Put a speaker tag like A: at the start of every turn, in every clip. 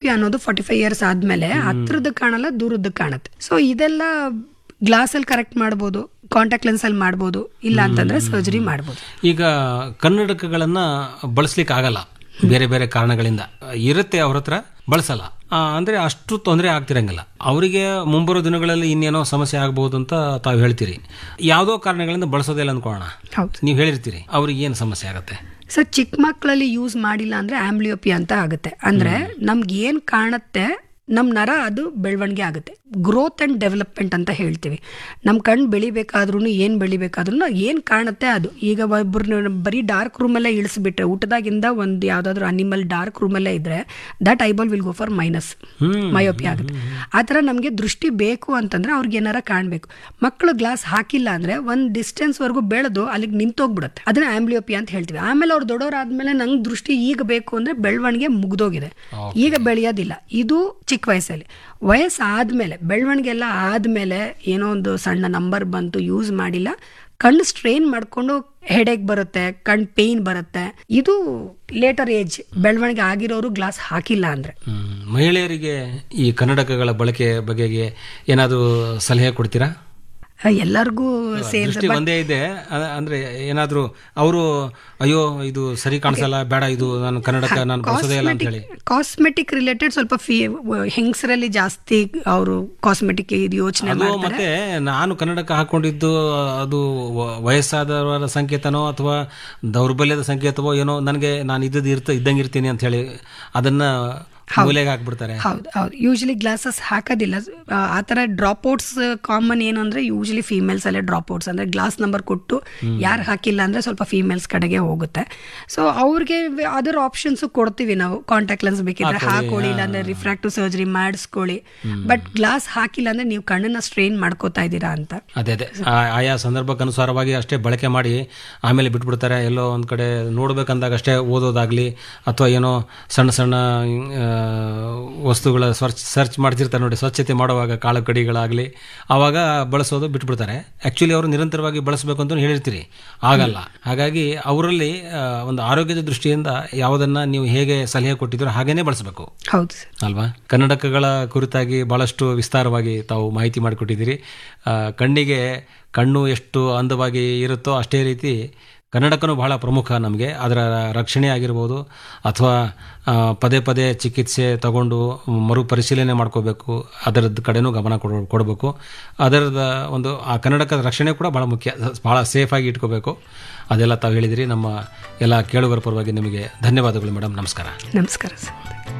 A: ಆಂಬ್ಲಿಯೋಪಿ ಅನ್ನೋದು forty five years ಆದ್ಮೇಲೆ ಹತ್ರದ್ದು ಕಾಣಲ್ಲ ದೂರದ್ದು ಕಾಣುತ್ತೆ ಸೊ ಇದೆಲ್ಲ ಗ್ಲಾಸ್ ಅಲ್ಲಿ ಕರೆಕ್ಟ್ ಮಾಡ್ಬೋದು ಕಾಂಟ್ಯಾಕ್ಟ್ ಲೆನ್ಸ್ ಅಲ್ಲಿ ಮಾಡ್ಬೋದು ಇಲ್ಲ ಅಂತಂದ್ರೆ ಸರ್ಜರಿ ಮಾಡ್ಬೋದು
B: ಈಗ ಕನ್ನಡಕಗಳನ್ನ ಬಳಸ್ಲಿಕ್ಕೆ ಆಗಲ್ಲ ಬೇರೆ ಬೇರೆ ಕಾರಣಗಳಿಂದ ಇರುತ್ತೆ ಅವ್ರ ಹತ್ರ ಬಳಸಲ್ಲ ಆ, ಅಂದ್ರೆ ಅಷ್ಟು ತೊಂದರೆ ಆಗ್ತಿರಂಗಿಲ್ಲ ಅವರಿಗೆ ಮುಂಬರೋ ದಿನಗಳಲ್ಲಿ ಇನ್ನೇನೋ ಸಮಸ್ಯೆ ಆಗಬಹುದು ಅಂತ ತಾವು ಹೇಳ್ತೀರಿ ಯಾವುದೋ ಕಾರಣಗಳಿಂದ ಬಳಸೋದೇ ಇಲ್ಲ ಅನ್ಕೋಣ
A: ಹೌದು
B: ನೀವು ಹೇಳಿರ್ತೀರಿ ಅವ್ರಿಗೆ ಏನು ಸಮಸ್ಯೆ ಆಗುತ್ತೆ
A: ಸರ್ ಚಿಕ್ಕ ಮಕ್ಕಳಲ್ಲಿ ಯೂಸ್ ಮಾಡಿಲ್ಲ ಅಂದ್ರೆ ಆಂಬ್ಲಿಯೋಪಿ ಅಂತ ಆಗುತ್ತೆ ಅಂದ್ರೆ ನಮ್ಗೆ ಏನ್ ಕಾಣುತ್ತೆ ನಮ್ ನರ ಅದು ಬೆಳವಣಿಗೆ ಆಗುತ್ತೆ ಗ್ರೋತ್ ಅಂಡ್ ಡೆವಲಪ್ಮೆಂಟ್ ಅಂತ ಹೇಳ್ತೀವಿ ನಮ್ಮ ಕಣ್ಣು ಬೆಳಿಬೇಕಾದ್ರೂ ಏನು ಬೆಳಿಬೇಕಾದ್ರೂ ಏನು ಕಾಣುತ್ತೆ ಅದು ಈಗ ಒಬ್ಬರು ಬರೀ ಡಾರ್ಕ್ ರೂಮಲ್ಲೇ ಇಳಿಸ್ಬಿಟ್ರೆ ಊಟದಾಗಿಂದ ಒಂದು ಯಾವುದಾದ್ರೂ ಅನಿಮಲ್ ಡಾರ್ಕ್ ರೂಮಲ್ಲೇ ಇದ್ರೆ that eyeball will go for minus myopia ಆಗುತ್ತೆ ಆ ಥರ ನಮಗೆ ದೃಷ್ಟಿ ಬೇಕು ಅಂತಂದ್ರೆ ಅವ್ರಿಗೆ ಏನಾರ ಕಾಣಬೇಕು ಮಕ್ಕಳು ಗ್ಲಾಸ್ ಹಾಕಿಲ್ಲ ಅಂದ್ರೆ ಒಂದು ಡಿಸ್ಟೆನ್ಸ್ವರೆಗೂ ಬೆಳೆದು ಅಲ್ಲಿಗೆ ನಿಂತೋಗ್ಬಿಡುತ್ತೆ ಅದನ್ನ ಆಂಬ್ಲಿಯೋಪಿ ಅಂತ ಹೇಳ್ತೀವಿ ಆಮೇಲೆ ಅವ್ರು ದೊಡ್ಡವರಾದ್ಮೇಲೆ ನಂಗೆ ದೃಷ್ಟಿ ಈಗ ಬೇಕು ಅಂದ್ರೆ ಬೆಳವಣಿಗೆ ಮುಗ್ದೋಗಿದೆ ಈಗ ಬೆಳೆಯೋದಿಲ್ಲ ಇದು ಚಿಕ್ಕ ವಯಸ್ಸಲ್ಲಿ ವಯಸ್ಸಾದ್ಮೇಲೆ ಬೆಳವಣಿಗೆ ಎಲ್ಲ ಆದ್ಮೇಲೆ ಏನೋ ಒಂದು ಸಣ್ಣ ನಂಬರ್ ಬಂತು ಯೂಸ್ ಮಾಡಿಲ್ಲ ಕಣ್ಣು ಸ್ಟ್ರೈನ್ ಮಾಡ್ಕೊಂಡು ಹೆಡೇಕ್ ಬರುತ್ತೆ ಕಣ್ ಪೇಯ್ನ್ ಬರುತ್ತೆ ಇದು ಲೇಟರ್ ಏಜ್ ಬೆಳವಣಿಗೆ ಆಗಿರೋರು ಗ್ಲಾಸ್ ಹಾಕಿಲ್ಲ ಅಂದ್ರೆ
B: ಹ್ಮ್. ಮಹಿಳೆಯರಿಗೆ ಈ ಕನ್ನಡಕಗಳ ಬಳಕೆ ಬಗೆಗೆ ಏನಾದರೂ ಸಲಹೆ ಕೊಡ್ತೀರಾ
A: ಎಲ್ಲರಿಗೂ ಸೇರಿದ
B: ದೃಷ್ಟಿ ಒಂದೇ ಇದೆ ಅ- ಅಂದ್ರೆ ಏನಾದ್ರೂ ಅವರು ಅಯ್ಯೋ ಇದು ಸರಿ ಕಾಣಿಸಲ್ಲ ಬೇಡ ಇದು ನಾನು ಕನ್ನಡಕ ನಾನು ಬಳಸೋದೇ ಇಲ್ಲ ಅಂತ ಹೇಳಿ
A: ಕಾಸ್ಮೆಟಿಕ್ ರಿಲೇಟೆಡ್ ಸ್ವಲ್ಪ ಫೀ ಹೆಂಗಸರಲ್ಲಿ ಜಾಸ್ತಿ ಅವರು ಕಾಸ್ಮೆಟಿಕ್ ಇದು ಯೋಚನೆ
B: ಅದು ಮತ್ತೆ ನಾನು ಕನ್ನಡಕ ಹಾಕೊಂಡಿದ್ದು ಅದು ವ- ವಯಸ್ಸಾದವರ ಸಂಕೇತನೋ ಅಥವಾ ದೌರ್ಬಲ್ಯದ ಸಂಕೇತವೋ ಏನೋ ನನಗೆ ನಾನು ಇದ್ದದ್ದು ಇರ್ತ ಇದ್ದಂಗೆ ಇರ್ತೀನಿ ಅಂತ ಹೇಳಿ ಅದನ್ನ ಮೂಲೆಗೆ ಹಾಕ್ಬಿಡ್ತಾರೆ
A: ಹೌದು ಹೌದು ಯೂಶಲಿ ಗ್ಲಾಸಸ್ ಹಾಕೋದಿಲ್ಲ ಆ, ಆ ಥರ ಡ್ರಾಪ್ ಔಟ್ಸ್ ಕಾಮನ್ ಏನು ಅಂದ್ರೆ ಯೂಶಲಿ ಫೀಮೇಲ್ಸ್ ಅಲ್ಲೇ ಡ್ರಾಪ್ ಔಟ್ಸ್ ಅಂದ್ರೆ ಗ್ಲಾಸ್ ನಂಬರ್ ಕೊಟ್ಟು ಯಾರು ಹಾಕಿಲ್ಲ ಅಂದ್ರೆ ಸ್ವಲ್ಪ ಫೀಮೇಲ್ಸ್ ಕಡೆಗೆ ಹೋಗುತ್ತೆ ಸೊ ಅವ್ರಿಗೆ ಅದರ್ ಆಪ್ಷನ್ಸ್ ಕೊಡ್ತೀವಿ ನಾವು ಕಾಂಟ್ಯಾಕ್ಟ್ ಲೆನ್ಸ್ ಬೇಕಿದ್ರೆ ಹಾಕೊಳ್ಳಿ ಇಲ್ಲ ಅಂದ್ರೆ ರಿಫ್ರಾಕ್ಟಿವ್ ಸರ್ಜರಿ ಮಾಡಿಸ್ಕೊಳ್ಳಿ ಬಟ್ ಗ್ಲಾಸ್ ಹಾಕಿಲ್ಲ ಅಂದ್ರೆ ನೀವು ಕಣ್ಣನ್ನ ಸ್ಟ್ರೈನ್ ಮಾಡ್ಕೋತಾ ಇದ್ದೀರಾ ಅಂತ
B: ಅದೇ ಅದೇ ಆ- ಆಯಾ ಸಂದರ್ಭಕ್ಕೆ ಅನುಸಾರವಾಗಿ ಅಷ್ಟೇ ಬಳಕೆ ಮಾಡಿ ಆಮೇಲೆ ಬಿಟ್ಬಿಡ್ತಾರೆ ಎಲ್ಲೋ ಒಂದು ಕಡೆ ನೋಡ್ಬೇಕಂದಾಗ ಅಷ್ಟೇ ಓದೋದಾಗ್ಲಿ ಅಥವಾ ಏನೋ ಸಣ್ಣ ಸಣ್ಣ ಆ, ವಸ್ತುಗಳ ಸರ್ಚ್ ಸರ್ಚ್ ಮಾಡ್ತಿರ್ತಾರೆ ನೋಡಿ ಸ್ವಚ್ಛತೆ ಮಾಡುವಾಗ ಕಾಳು ಕಡಿಗಳಾಗಲಿ ಆವಾಗ ಬಳಸೋದು ಬಿಟ್ಬಿಡ್ತಾರೆ ಆ್ಯಕ್ಚುಲಿ ಅವರು ನಿರಂತರವಾಗಿ ಬಳಸಬೇಕು ಅಂತ ಹೇಳಿರ್ತೀರಿ ಆಗಲ್ಲ ಹಾಗಾಗಿ ಅವರಲ್ಲಿ ಆ, ಒಂದು ಆರೋಗ್ಯದ ದೃಷ್ಟಿಯಿಂದ ಯಾವುದನ್ನ ನೀವು ಹೇಗೆ ಸಲಹೆ ಕೊಟ್ಟಿದ್ದೀರೋ ಹಾಗೇನೆ ಬಳಸಬೇಕು
A: ಹೌದು ಸರ್
B: ಅಲ್ವಾ ಕನ್ನಡಕಗಳ ಕುರಿತಾಗಿ ಬಹಳಷ್ಟು ವಿಸ್ತಾರವಾಗಿ ತಾವು ಮಾಹಿತಿ ಮಾಡಿಕೊಟ್ಟಿದ್ದೀರಿ ಆ, ಕಣ್ಣಿಗೆ ಕಣ್ಣು ಎಷ್ಟು ಅಂದವಾಗಿ ಇರುತ್ತೋ ಅಷ್ಟೇ ರೀತಿ ಕನ್ನಡಕನೂ ಬಹಳ ಪ್ರಮುಖ ನಮಗೆ ಅದರ ರಕ್ಷಣೆ ಆಗಿರ್ಬೋದು ಅಥವಾ ಆ, ಪದೇ ಪದೇ ಚಿಕಿತ್ಸೆ ತಗೊಂಡು ಮರುಪರಿಶೀಲನೆ ಮಾಡ್ಕೋಬೇಕು ಅದರದ್ದು ಕಡೆನೂ ಗಮನ ಕೊಡ ಕೊಡಬೇಕು ಅದರದ ಒಂದು ಆ ಕನ್ನಡಕದ ರಕ್ಷಣೆ ಕೂಡ ಬಹಳ ಮುಖ್ಯ ಬಹಳ ಸೇಫಾಗಿ ಇಟ್ಕೋಬೇಕು ಅದೆಲ್ಲ ತಾವು ಹೇಳಿದಿರಿ ನಮ್ಮ ಎಲ್ಲ ಕೇಳುಗರ ಪರವಾಗಿ ನಿಮಗೆ ಧನ್ಯವಾದಗಳು ಮೇಡಮ್ ನಮಸ್ಕಾರ
A: ನಮಸ್ಕಾರ ಸರ್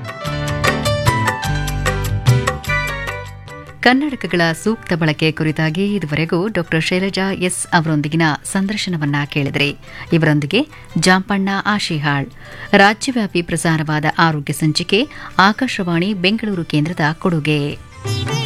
C: ಕನ್ನಡಕಗಳ ಸೂಕ್ತ ಬಳಕೆ ಕುರಿತಾಗಿ ಇದುವರೆಗೂ ಡಾಕ್ಟರ್ ಶೈಲಜಾ ಎಸ್ ಅವರೊಂದಿಗಿನ ಸಂದರ್ಶನವನ್ನ ಕೇಳಿದರೆ ಇವರೊಂದಿಗೆ ಜಾಂಪಣ್ಣ ಆಶಿಹಾಳ್ ರಾಜ್ಯವ್ಯಾಪಿ ಪ್ರಸಾರವಾದ ಆರೋಗ್ಯ ಸಂಚಿಕೆ ಆಕಾಶವಾಣಿ ಬೆಂಗಳೂರು ಕೇಂದ್ರದ ಕೊಡುಗೆ